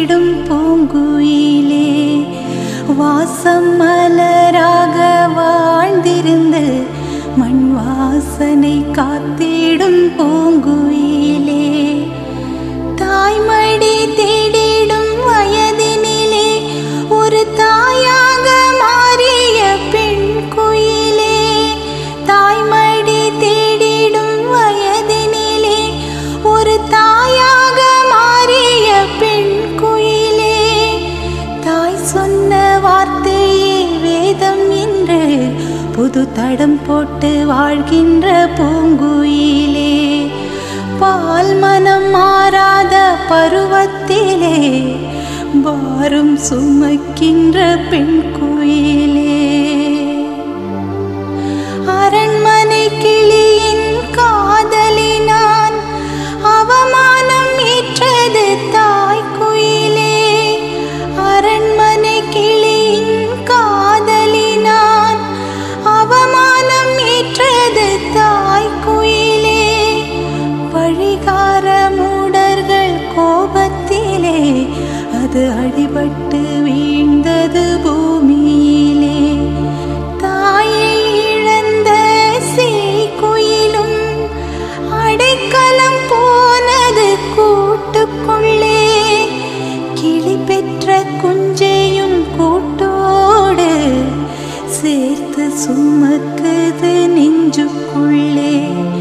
காத்திடும் பூங்குயிலே வாசம் மலராக வாழ்ந்திருந்து மண் வாசனை காத்திடும் பூங்குயிலே தாய்மடி தேடிடும் வயதினிலே ஒரு தாயாக மாறிய பெண் குயிலே தாய்மடி தேடிடும் வயதினிலே ஒரு தாயாக மாறிய பெண் குயிலே தாய் சொன்ன வார்த்தையே வேதம் என்று புது தடம் போட்டு வாழ்கின்ற பூங்குயிலே பால் மனம் மாறாத பருவத்திலே பாரும் சுமக்கின்ற பெண் குயிலே அரண்மனை கிளியின் காதலினான் அவமானம் ஏற்றது தாய் குயிலே அரண்மனை கிளியின் காதலினான் அவமானம் ஏற்றது தாய் குயிலே பழிகார மூடர்கள் கோபத்திலே அது அடிபட்டு வீழ்ந்தது பூமியிலே தாயை இழந்த குயிலும் அடைக்கலம் போனது கூட்டுக்குள்ளே கிளி பெற்ற குஞ்சையும் கூட்டோடு சேர்த்து சுமக்குது நெஞ்சுக்குள்ளே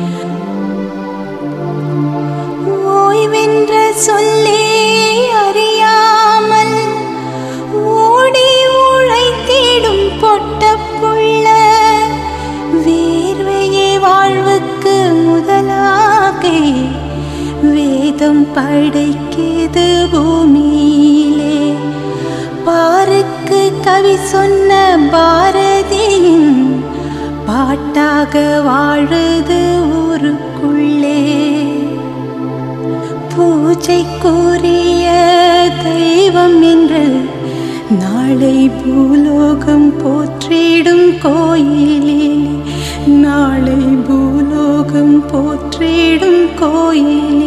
ஓய்வென்ற சொல்லே அறியாமல் ஓடி உழைத்திடும் பொட்டப்புள்ள வேர்வையே வாழ்வுக்கு முதலாகி வேதம் படைக்கிது பூமியிலே பாருக்கு கவி சொன்ன பாரதியின் பாட்டாக வாழுது ஊருக்குள்ளே பூஜைக்குரிய தெய்வம் என்று நாளை பூலோகம் போற்றிடும் கோயிலிலே நாளை பூலோகம் போற்றிடும் கோயிலிலே